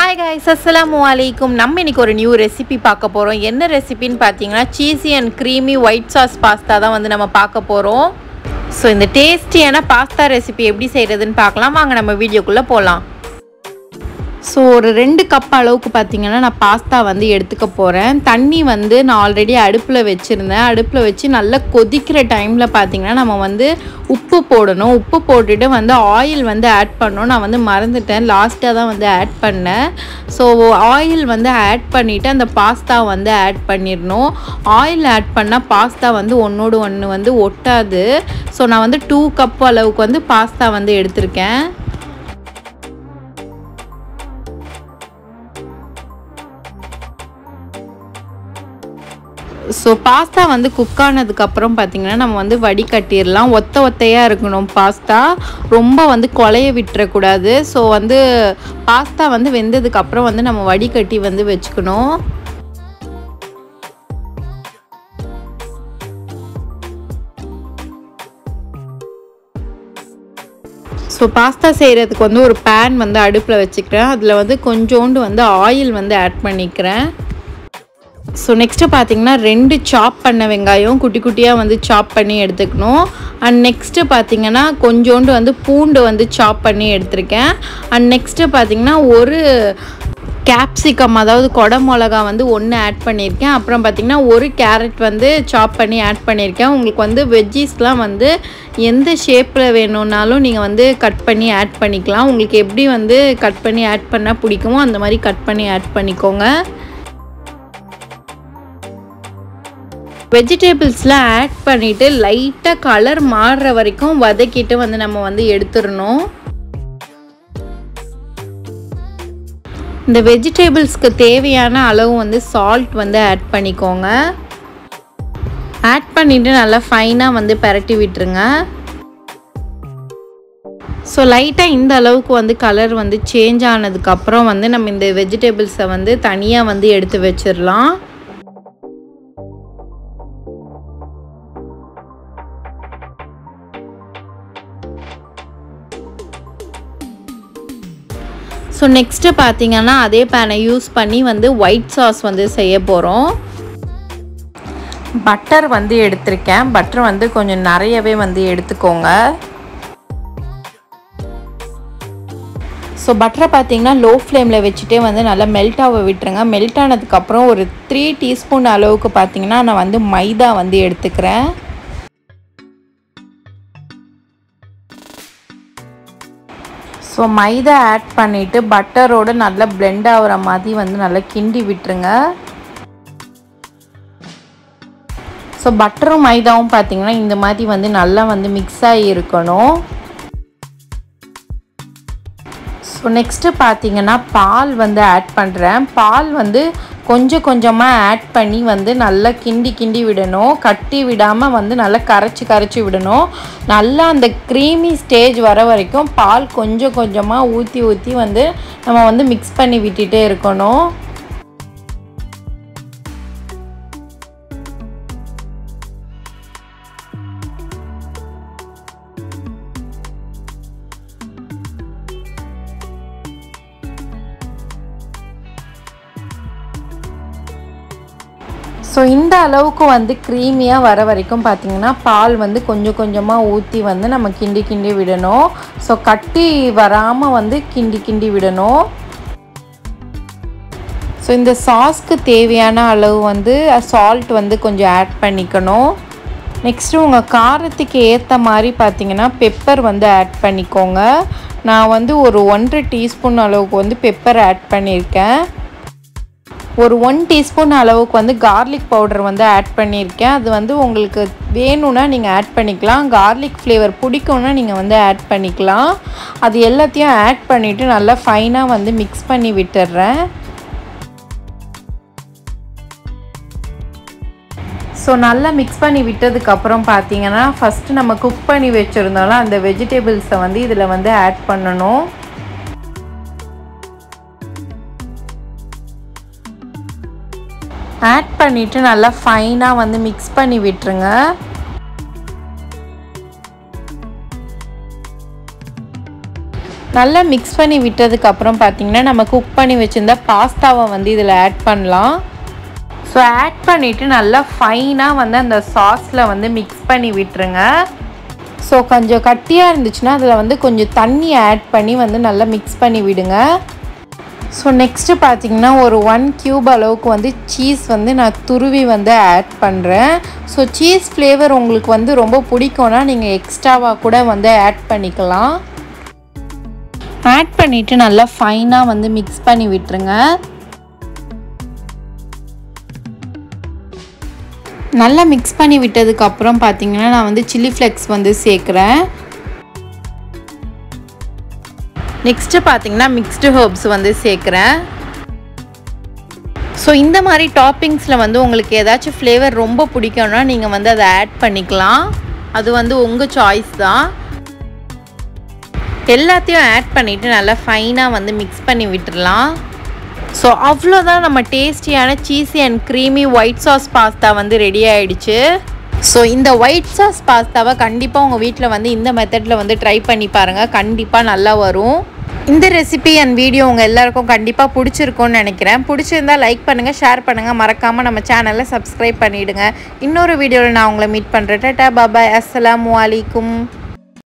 hi guys அஸ்ஸலாமு அலைக்கும் நம்ம இன்னைக்கு ஒரு நியூ ரெசிபி பார்க்க போகிறோம் என்ன ரெசிபின்னு பார்த்தீங்கன்னா cheesy and creamy white sauce pasta தான் வந்து நம்ம பார்க்க போகிறோம் ஸோ இந்த டேஸ்டியான பாஸ்தா ரெசிபி எப்படி செய்கிறதுன்னு பார்க்கலாம் வாங்க நம்ம வீடியோக்குள்ளே போகலாம் ஸோ ஒரு ரெண்டு கப் அளவுக்கு பார்த்தீங்கன்னா நான் பாஸ்தா வந்து எடுத்துக்க போகிறேன் தண்ணி வந்து நான் ஆல்ரெடி அடுப்பில் வச்சுருந்தேன் அடுப்பில் வச்சு நல்லா கொதிக்கிற டைமில் பார்த்தீங்கன்னா நம்ம வந்து உப்பு போடணும் உப்பு போட்டுட்டு வந்து ஆயில் வந்து ஆட் பண்ணணும் நான் வந்து மறந்துட்டேன் லாஸ்ட்டாக தான் வந்து ஆட் பண்ணேன் ஸோ ஆயில் வந்து ஆட் பண்ணிவிட்டு அந்த பாஸ்தா வந்து ஆட் பண்ணிடணும் ஆயில் ஆட் பண்ணால் பாஸ்தா வந்து ஒன்றோடு ஒன்று வந்து ஒட்டாது ஸோ நான் வந்து டூ கப் அளவுக்கு வந்து பாஸ்தா வந்து எடுத்திருக்கேன் ஸோ பாஸ்தா வந்து குக் ஆனதுக்கப்புறம் பார்த்திங்கன்னா நம்ம வந்து வடிகட்டிடலாம் ஒத்த ஒத்தையாக இருக்கணும் பாஸ்தா ரொம்ப வந்து கொலைய விட்டுறக்கூடாது ஸோ வந்து பாஸ்தா வந்து வெந்ததுக்கப்புறம் வந்து நம்ம வடிகட்டி வந்து வச்சுக்கணும் ஸோ பாஸ்தா செய்கிறதுக்கு வந்து ஒரு பேன் வந்து அடுப்பில் வச்சுக்கிறேன் அதில் வந்து கொஞ்சோண்டு வந்து ஆயில் வந்து ஆட் பண்ணிக்கிறேன் ஸோ நெக்ஸ்ட்டு பார்த்தீங்கன்னா ரெண்டு சாப் பண்ண வெங்காயம் குட்டி குட்டியாக வந்து சாப் பண்ணி எடுத்துக்கணும் அண்ட் நெக்ஸ்ட்டு பார்த்தீங்கன்னா கொஞ்சோண்டு வந்து பூண்டு வந்து சாப் பண்ணி எடுத்திருக்கேன் அண்ட் நெக்ஸ்ட்டு பார்த்தீங்கன்னா ஒரு கேப்சிகம் அதாவது கொடை மிளகா வந்து ஒன்று ஆட் பண்ணியிருக்கேன் அப்புறம் பார்த்திங்கன்னா ஒரு கேரட் வந்து சாப் பண்ணி ஆட் பண்ணியிருக்கேன் உங்களுக்கு வந்து வெஜ்ஜீஸ்லாம் வந்து எந்த ஷேப்பில் வேணும்னாலும் நீங்கள் வந்து கட் பண்ணி ஆட் பண்ணிக்கலாம் உங்களுக்கு எப்படி வந்து கட் பண்ணி ஆட் பண்ணால் பிடிக்குமோ அந்த மாதிரி கட் பண்ணி ஆட் பண்ணிக்கோங்க வெஜிடபிள்ஸ்லாம் ஆட் பண்ணிவிட்டு லைட்டாக கலர் மாறுற வரைக்கும் வதக்கிட்டு வந்து நம்ம வந்து எடுத்துடணும் இந்த வெஜிடபிள்ஸ்க்கு தேவையான அளவு வந்து சால்ட் வந்து ஆட் பண்ணிக்கோங்க ஆட் பண்ணிவிட்டு நல்லா ஃபைனாக வந்து பரட்டி விட்டுருங்க ஸோ லைட்டாக இந்த அளவுக்கு வந்து கலர் வந்து சேஞ்ச் ஆனதுக்கப்புறம் வந்து நம்ம இந்த வெஜிடபிள்ஸை வந்து தனியாக வந்து எடுத்து வச்சிடலாம் ஸோ நெக்ஸ்ட்டு பார்த்தீங்கன்னா அதே பேனை யூஸ் பண்ணி வந்து ஒயிட் சாஸ் வந்து செய்ய போகிறோம் பட்டர் வந்து எடுத்திருக்கேன் பட்டர் வந்து கொஞ்சம் நிறையவே வந்து எடுத்துக்கோங்க ஸோ பட்டரை பார்த்தீங்கன்னா லோ ஃப்ளேமில் வச்சுட்டே வந்து நல்லா மெல்ட் ஆக விட்டுருங்க மெல்ட் ஆனதுக்கப்புறம் ஒரு த்ரீ டீஸ்பூன் அளவுக்கு பார்த்தீங்கன்னா நான் வந்து மைதா வந்து எடுத்துக்கிறேன் ஸோ மைதா ஆட் பண்ணிவிட்டு பட்டரோடு நல்லா பிளெண்ட் ஆகிற மாதிரி வந்து நல்லா கிண்டி விட்டுருங்க ஸோ பட்டரும் மைதாவும் பார்த்தீங்கன்னா இந்த மாதிரி வந்து நல்லா வந்து மிக்ஸ் ஆகி இருக்கணும் ஸோ நெக்ஸ்ட்டு பார்த்தீங்கன்னா பால் வந்து ஆட் பண்ணுறேன் பால் வந்து கொஞ்சம் கொஞ்சமாக ஆட் பண்ணி வந்து நல்லா கிண்டி கிண்டி விடணும் கட்டி விடாமல் வந்து நல்லா கரைச்சி கரைச்சி விடணும் நல்லா அந்த க்ரீமி ஸ்டேஜ் வர வரைக்கும் பால் கொஞ்சம் கொஞ்சமாக ஊற்றி ஊற்றி வந்து நம்ம வந்து மிக்ஸ் பண்ணி விட்டுட்டே இருக்கணும் ஸோ இந்த அளவுக்கு வந்து க்ரீமியாக வர வரைக்கும் பார்த்திங்கன்னா பால் வந்து கொஞ்சம் கொஞ்சமாக ஊற்றி வந்து நம்ம கிண்டி கிண்டி விடணும் ஸோ கட்டி வராமல் வந்து கிண்டி கிண்டி விடணும் ஸோ இந்த சாஸ்க்கு தேவையான அளவு வந்து சால்ட் வந்து கொஞ்சம் ஆட் பண்ணிக்கணும் நெக்ஸ்ட்டு உங்கள் காரத்துக்கு ஏற்ற மாதிரி பார்த்தீங்கன்னா பெப்பர் வந்து ஆட் பண்ணிக்கோங்க நான் வந்து ஒரு ஒன்றரை டீஸ்பூன் அளவுக்கு வந்து பெப்பர் ஆட் பண்ணியிருக்கேன் ஒரு ஒன் டீஸ்பூன் அளவுக்கு வந்து கார்லிக் பவுடர் வந்து ஆட் பண்ணியிருக்கேன் அது வந்து உங்களுக்கு வேணும்னா நீங்கள் ஆட் பண்ணிக்கலாம் கார்லிக் ஃப்ளேவர் பிடிக்கும்னா நீங்கள் வந்து ஆட் பண்ணிக்கலாம் அது எல்லாத்தையும் ஆட் பண்ணிவிட்டு நல்லா ஃபைனாக வந்து மிக்ஸ் பண்ணி விட்டுடுறேன் ஸோ நல்லா மிக்ஸ் பண்ணி விட்டதுக்கப்புறம் பார்த்தீங்கன்னா ஃபஸ்ட்டு நம்ம குக் பண்ணி வச்சுருந்தோம்ல அந்த வெஜிடபிள்ஸை வந்து இதில் வந்து ஆட் பண்ணணும் ஆட் பண்ணிவிட்டு நல்லா ஃபைனாக வந்து மிக்ஸ் பண்ணி விட்டுருங்க நல்லா மிக்ஸ் பண்ணி விட்டதுக்கப்புறம் பார்த்திங்கன்னா நம்ம குக் பண்ணி வச்சுருந்த பாஸ்தாவை வந்து இதில் ஆட் பண்ணலாம் ஸோ ஆட் பண்ணிவிட்டு நல்லா ஃபைனாக வந்து அந்த சாஸில் வந்து மிக்ஸ் பண்ணி விட்டுருங்க ஸோ கொஞ்சம் கட்டியாக இருந்துச்சுன்னா அதில் வந்து கொஞ்சம் தண்ணி ஆட் பண்ணி வந்து நல்லா மிக்ஸ் பண்ணி விடுங்க ஸோ நெக்ஸ்ட்டு பார்த்தீங்கன்னா ஒரு ஒன் க்யூப் அளவுக்கு வந்து சீஸ் வந்து நான் துருவி வந்து ஆட் பண்ணுறேன் ஸோ சீஸ் ஃப்ளேவர் உங்களுக்கு வந்து ரொம்ப பிடிக்கும்னா நீங்கள் எக்ஸ்ட்ராவாக கூட வந்து ஆட் பண்ணிக்கலாம் ஆட் பண்ணிவிட்டு நல்லா ஃபைனாக வந்து மிக்ஸ் பண்ணி விட்டுருங்க நல்லா மிக்ஸ் பண்ணி விட்டதுக்கப்புறம் பார்த்தீங்கன்னா நான் வந்து சில்லி ஃப்ளெக்ஸ் வந்து சேர்க்குறேன் நெக்ஸ்ட்டு பார்த்தீங்கன்னா மிக்ஸ்டு ஹர்ப்ஸ் வந்து சேர்க்குறேன் ஸோ இந்த மாதிரி டாப்பிங்ஸில் வந்து உங்களுக்கு ஏதாச்சும் ஃப்ளேவர் ரொம்ப பிடிக்கும்னா நீங்கள் வந்து அதை ஆட் பண்ணிக்கலாம் அது வந்து உங்கள் சாய்ஸ் தான் எல்லாத்தையும் ஆட் பண்ணிவிட்டு நல்லா ஃபைனாக வந்து மிக்ஸ் பண்ணி விட்டுடலாம் ஸோ அவ்வளோதான் நம்ம டேஸ்டியான cheesy and creamy white sauce pasta வந்து ரெடி ஆகிடுச்சு ஸோ இந்த ஒயிட் சாஸ் பாஸ்தாவை கண்டிப்பாக உங்கள் வீட்டில் வந்து இந்த மெத்தடில் வந்து ட்ரை பண்ணி பாருங்கள் கண்டிப்பாக நல்லா வரும் இந்த ரெசிபி அண்ட் வீடியோ உங்கள் எல்லாருக்கும் கண்டிப்பாக பிடிச்சிருக்கும்னு நினைக்கிறேன் பிடிச்சிருந்தா லைக் பண்ணுங்கள் ஷேர் பண்ணுங்கள் மறக்காமல் நம்ம சேனலை சப்ஸ்கிரைப் பண்ணிவிடுங்க இன்னொரு வீடியோவில் நான் உங்களை மீட் பண்ணுறேன் டாட்டா பாபாய் அஸ்ஸலாமு அலைக்கும்